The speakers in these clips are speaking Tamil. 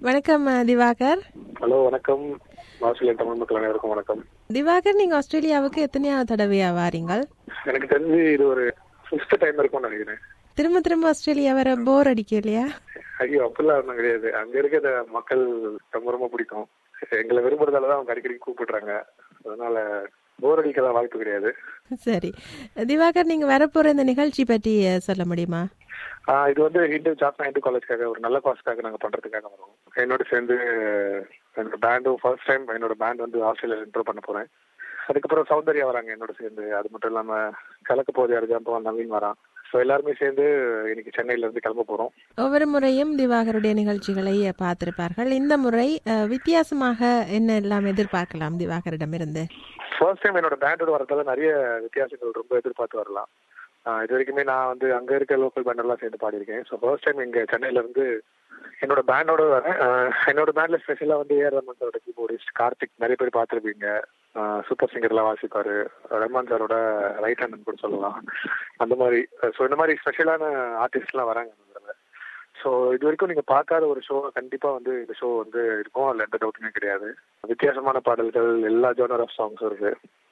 வணக்கம் அஹ், திவாகர் ஹலோ வணக்கம் ஆஸ்திரேலியா தமிழ் மக்கள் அனைவருக்கும் வணக்கம் திவாகர் நீங்க ஆஸ்திரேலியாவுக்கு எத்தனையாவது தடவையா வாரீங்கள் எனக்கு தெரிஞ்சு இது ஒரு ஃபிஃப்த் டைம் இருக்கும்னு நினைக்கிறேன் திரும்ப திரும்ப ஆஸ்திரேலியா வர போர் அடிக்கலையா ஐயோ அப்படிலாம் ஒன்றும் கிடையாது அங்க இருக்கிற மக்கள் ரொம்ப ரொம்ப பிடிக்கும் எங்களை விரும்புறதால தான் அவங்க அடிக்கடி கூப்பிடுறாங்க அதனால போர் அடிக்கலாம் வாய்ப்பு கிடையாது சரி திவாகர் நீங்க வரப்போற இந்த நிகழ்ச்சி பற்றி அஹ், சொல்ல முடியுமா ஆஹ் இது வந்து ஹிந்து ஜாப்னா ஹிந்து காலேஜ்க்காக ஒரு நல்ல காஸ்க்காக நாங்க பண்றதுக்காக வரோம் என்னோட சேர்ந்து என்னோட பேண்டும் ஃபர்ஸ்ட் டைம் என்னோட பேண்ட் வந்து ஆஸ்திரேலியா இன்ட்ரோ பண்ண போறேன் அதுக்கப்புறம் சௌந்தர்யா வராங்க என்னோட சேர்ந்து அது மட்டும் இல்லாம கலக்க போதியா இருக்கான் நவீன் வரான் ஸோ எல்லாருமே சேர்ந்து இன்னைக்கு சென்னையில இருந்து கிளம்ப போறோம் ஒவ்வொரு முறையும் திவாகருடைய நிகழ்ச்சிகளை அஹ், பார்த்திருப்பார்கள் இந்த முறை அஹ், வித்தியாசமாக என்ன எல்லாம் எதிர்பார்க்கலாம் திவாகரிடமிருந்து ஃபர்ஸ்ட் டைம் என்னோட பேண்டோட வரதால நிறைய வித்தியாசங்கள் ரொம்ப எதிர்பார்த்து வரலாம் ஆஹ் இது வரைக்குமே நான் வந்து அங்க இருக்க லோக்கல் பேண்டெல்லாம் சேர்ந்து பாடியிருக்கேன் ஸோ ஃபர்ஸ்ட் டைம் இங்க சென்னையில இருந்து என்னோட பேண்டோட வரேன் ஆஹ் என்னோட பேண்ட்ல ஸ்பெஷலா வந்து ஏஆர் ரமன் சாரோட கீபோர்டிஸ்ட் கார்த்திக் நிறைய பேர் பார்த்துருப்பீங்க சூப்பர் சிங்கர்லாம் வாசிப்பாரு ரஹ்மான் சாரோட ரைட் ஹேண்ட் கூட சொல்லலாம் அந்த மாதிரி ஸோ இந்த மாதிரி ஸ்பெஷலான ஆர்டிஸ்ட்லாம் வராங்க இந்த தடவை ஸோ இது வரைக்கும் நீங்க பார்க்காத ஒரு ஷோ கண்டிப்பா வந்து இந்த ஷோ வந்து இருக்கும் அதுல எந்த டவுட்டுமே கிடையாது வித்தியாசமான பாடல்கள் எல்லா ஜோனர் ஆஃப் சாங்ஸும் இருக்கு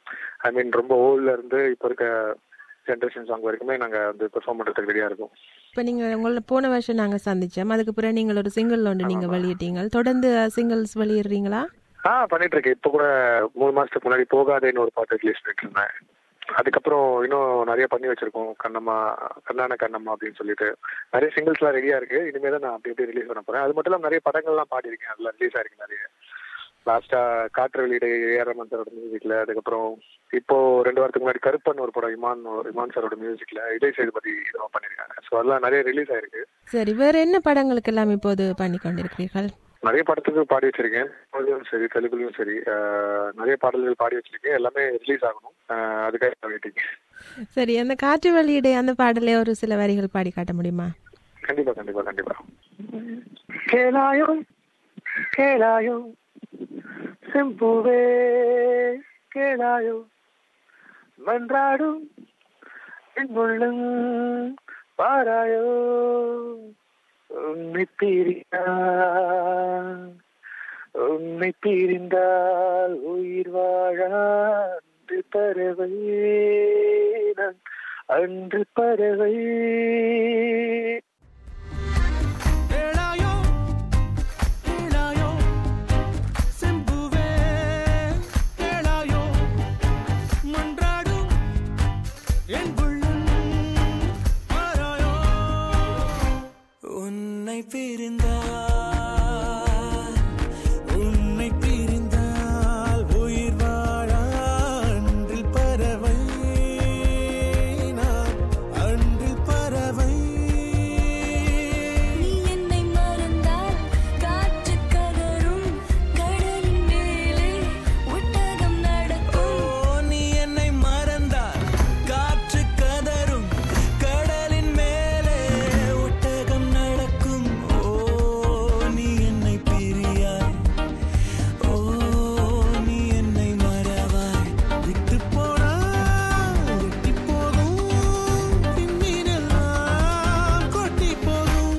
ஐ மீன் ரொம்ப ஓல்ட்ல இருந்து இப்போ இருக்க ஜென்ரேஷன் சாங் வரைக்குமே நாங்க வந்து பெர்ஃபார்ம் பண்றதுக்கு ரெடியா இருக்கும் இப்ப நீங்க உங்களை போன வருஷம் நாங்க சந்திச்சோம் அதுக்கு பிறகு நீங்கள் ஒரு சிங்கிள் ஒன்று நீங்க வெளியிட்டீங்க தொடர்ந்து சிங்கிள்ஸ் வெளியிடுறீங்களா ஆ பண்ணிட்டு இருக்கேன் இப்போ கூட மூணு மாசத்துக்கு முன்னாடி போகாதேன்னு ஒரு பாட்டு ரிலீஸ் பண்ணிட்டு இருந்தேன் அதுக்கப்புறம் இன்னும் நிறைய பண்ணி வச்சிருக்கோம் கண்ணம்மா கண்ணான கண்ணம்மா அப்படின்னு சொல்லிட்டு நிறைய சிங்கிள்ஸ்லாம் ரெடியா இருக்கு இனிமே தான் நான் அப்படி அப்படி ரிலீஸ் பண்ண போறேன் அது மட்டும் இல்லாம நிறைய படங்கள்லாம் பாடியிருக்கேன் அதுல ரிலீஸ் ஆயிருக்கு நிறைய லாஸ்டா காற்று வெளியீடு ஏஆர் ரமன் சாரோட மியூசிக்ல அதுக்கப்புறம் இப்போ ரெண்டு வாரத்துக்கு முன்னாடி கருப்பன் ஒரு படம் இமான் இமான் சாரோட மியூசிக்ல இதை சேதுபதி இதெல்லாம் பண்ணிருக்காங்க ஸோ அதெல்லாம் நிறைய ரிலீஸ் ஆயிருக்கு சரி வேற என்ன படங்களுக்கு எல்லாம் இப்போது பண்ணி கொண்டிருக்கிறீர்கள் நிறைய படத்துக்கு பாடி வச்சிருக்கேன் தமிழ்லயும் சரி தெலுங்குலயும் சரி ஆஹ் நிறைய பாடல்கள் பாடி வச்சிருக்கேன் எல்லாமே ரிலீஸ் ஆகணும் ஆஹ் அதுக்காக வெயிட்டிங் சரி அந்த காற்று வெளியீடு அந்த பாடலே ஒரு சில வரிகள் பாடி காட்ட முடியுமா கண்டிப்பா கண்டிப்பா கண்டிப்பா கேளாயோ கேளாயோ செம்புவே கேளாயோ மன்றாடும் உள்ளம் பாராயோ உன்னை பிரிந்தால் உன்னை பிரிந்தால் உயிர் வாழாண்டு பறவை நான் அன்று பறவை கேளாயோ கேளாயோ செம்புவே கேளாயோ மன்றாடும் என் உள்ளம் மாறாயோ உன்னை பிரிந்தால் உன்னை பிரிந்தால் உயிர் வாழ அன்றில் பறவை நான் அன்றில் பறவை நீ என்னை மறந்தால் காற்று கதரும் கடலின் மேலே ஒட்டகம் ஓ நடக்கும் நீ என்னை மறந்தால் காற்று கதரும் கடலின் மேலே ஒட்டகம் நடக்கும் ஓ நீ என்னை பிரியாய் ஓ நீ என்னை மறவாய் விட்டு போனால் எட்டி போகும் பின்னிடெல்லாம் கொட்டி போகும்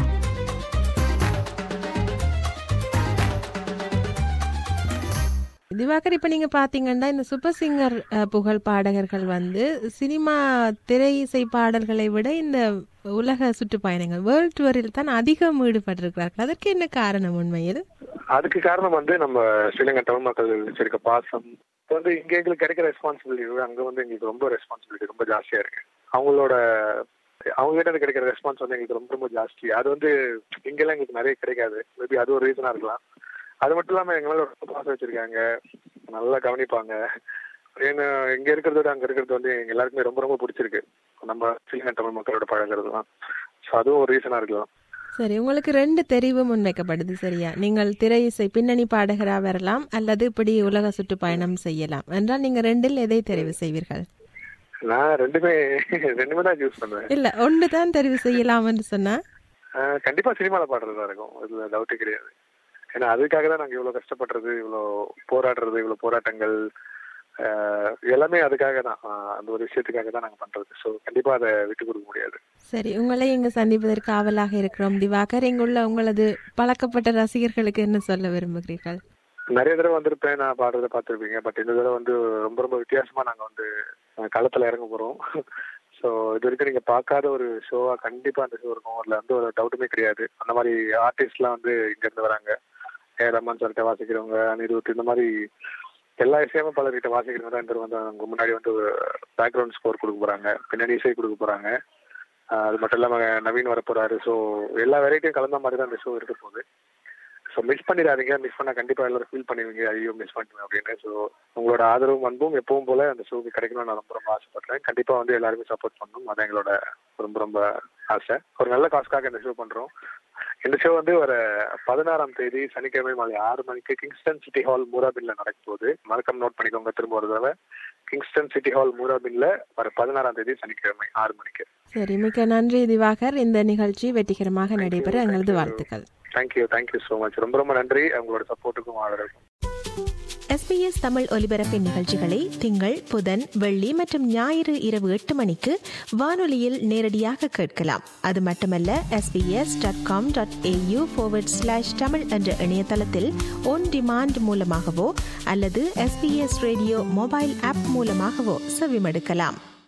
திவாகர் இப்ப நீங்க பாத்தீங்கன்னா இந்த சூப்பர் சிங்கர் அஹ், புகழ் பாடகர்கள் வந்து சினிமா திரை இசை பாடல்களை விட இந்த உலக சுற்றுப்பயணங்கள் வேர்ல்ட் டூரில் தான் அதிகம் ஈடுபட்டிருக்கிறார்கள் அதற்கு என்ன காரணம் உண்மையில் அதுக்கு காரணம் வந்து நம்ம ஸ்ரீலங்கா தமிழ் மக்கள் வச்சிருக்க பாசம் இப்போ வந்து இங்க எங்களுக்கு கிடைக்கிற ரெஸ்பான்சிபிலிட்டி அங்க வந்து எங்களுக்கு ரொம்ப ரெஸ்பான்சிபிலிட்டி ரொம்ப ஜாஸ்தியா இருக்கு அவங்களோட அவங்க கிட்ட இருந்து கிடைக்கிற ரெஸ்பான்ஸ் வந்து எங்களுக்கு ரொம்ப ரொம்ப ஜாஸ்தி அது வந்து இங்கெல்லாம் எங்களுக்கு நிறைய கிடைக்காது மேபி அது ஒரு ரீசனா இருக்கலாம் அது மட்டும் இல்லாம எங்க மேல ரொம்ப பாசம் வச்சிருக்காங்க நல்லா கவனிப்பாங்க ஏன்னா இங்க இருக்கிறத விட அங்க இருக்கிறது வந்து எங்க எல்லாருக்குமே ரொம்ப ரொம்ப பிடிச்சிருக்கு நம்ம ஸ்ரீலங்கா தமிழ் மக்களோட பழகிறதுலாம் ஸோ அதுவும் ஒரு ரீசனா இருக்கலாம் சரி உங்களுக்கு ரெண்டு தெரிவு முன்வைக்கப்படுது சரியா நீங்கள் திரை இசை பின்னணி பாடகரா வரலாம் அல்லது இப்படி உலக சுற்றுப்பயணம் செய்யலாம் என்றால் நீங்க ரெண்டில் எதை தெரிவு செய்வீர்கள் நான் ரெண்டுமே ரெண்டுமே தான் யூஸ் பண்ணுவேன் இல்ல ஒன்று தான் தெரிவு செய்யலாம் என்று சொன்னா ஆஹ் கண்டிப்பா சினிமால பாடுறதா இருக்கும் இதுல டவுட்டே கிடையாது ஏன்னா அதுக்காக தான் நாங்க இவ்வளவு கஷ்டப்படுறது இவ்வளவு போராடுறது இவ்வளவு போராட்டங்கள் அஹ், எல்லாமே அதுக்காக தான் அஹ், அந்த ஒரு விஷயத்துக்காக தான் நாங்க பண்றது ஸோ கண்டிப்பா அதை விட்டு கொடுக்க முடியாது சரி உங்களை இங்கு சந்திப்பதற்கு ஆவலாக இருக்கிறோம் திவாகர் இங்குள்ள உங்களது பழக்கப்பட்ட ரசிகர்களுக்கு என்ன சொல்ல விரும்புகிறீர்கள் நிறைய தடவை வந்திருப்பேன் நான் பாடுறத பார்த்துருப்பீங்க பட் இந்த தடவை வந்து ரொம்ப ரொம்ப வித்தியாசமா நாங்க வந்து அஹ், களத்துல இறங்க போறோம் ஸோ இது வரைக்கும் நீங்க பார்க்காத ஒரு ஷோவா கண்டிப்பா அந்த ஷோ இருக்கும் அதுல வந்து ஒரு டவுட்டுமே கிடையாது அந்த மாதிரி ஆர்டிஸ்ட்லாம் வந்து இங்க இருந்து வராங்க ஏ ரமன் சார்கிட்ட வாசிக்கிறவங்க அனிருத் இந்த மாதிரி எல்லா இசையுமே பலர்கிட்ட வாசிக்கிறவங்க தான் இந்த தடவை வந்து அவங்க முன்னாடி வந்து பேக்ரவுண்ட் ஸ்கோர் கொடுக்க போறாங்க பின்னணி இசை கொடுக்க போறாங்க அஹ், அது மட்டும் இல்லாம நவீன் வர போறாரு ஸோ எல்லா வெரைட்டியும் கலந்த மாதிரி தான் இந்த ஷோ இருக்க போகுது ஸோ மிஸ் பண்ணிடாதீங்க மிஸ் பண்ணா கண்டிப்பா எல்லாரும் ஃபீல் பண்ணுவீங்க ஐயோ மிஸ் பண்ணிட்டேன் அப்படின்னு ஸோ உங்களோட ஆதரவும் அன்பும் எப்பவும் போல அந்த ஷோக்கு கிடைக்கணும்னு நான் ரொம்ப ரொம்ப ஆசைப்படுறேன் கண்டிப்பா வந்து எல்லாருமே சப்போர்ட் பண்ணணும் அதான் எங்களோட ரொம்ப ரொம்ப ஆசை ஒரு நல்ல காசுக்காக இந்த ஷோ பண்றோம் இந்த ஷோ வந்து ஒரு பதினாறாம் தேதி சனிக்கிழமை மாலை ஆறு மணிக்கு கிங்ஸ்டன் சிட்டி ஹால் மூராபின்ல நடக்க போகுது மறக்காம நோட் பண்ணிக்கோங்க திரும்ப ஒரு தடவை கிங்ஸ்டன் சிட்டி ஹால் மூராபின்ல வர பதினாறாம் தேதி சனிக்கிழமை ஆறு மணிக்கு சரி மிக்க நன்றி திவாகர் இந்த நிகழ்ச்சி வெற்றிகரமாக நடைபெற எங்களது வாழ்த்துக்கள் தேங்க்யூ தேங்க்யூ ஸோ மச் ரொம்ப ரொம்ப நன்றி உங்களோட சப்போர்ட்டுக்கும் ஆதரவுக்கும் எஸ்பிஎஸ் தமிழ் ஒலிபரப்பின் நிகழ்ச்சிகளை திங்கள் புதன் வெள்ளி மற்றும் ஞாயிறு இரவு எட்டு மணிக்கு வானொலியில் நேரடியாக கேட்கலாம் அது மட்டுமல்ல SBS dot com dot AU slash Tamil என்ற இணையதளத்தில் ஒன் டிமாண்ட் மூலமாகவோ அல்லது எஸ்பிஎஸ் ரேடியோ மொபைல் ஆப் மூலமாகவோ செவிமடுக்கலாம்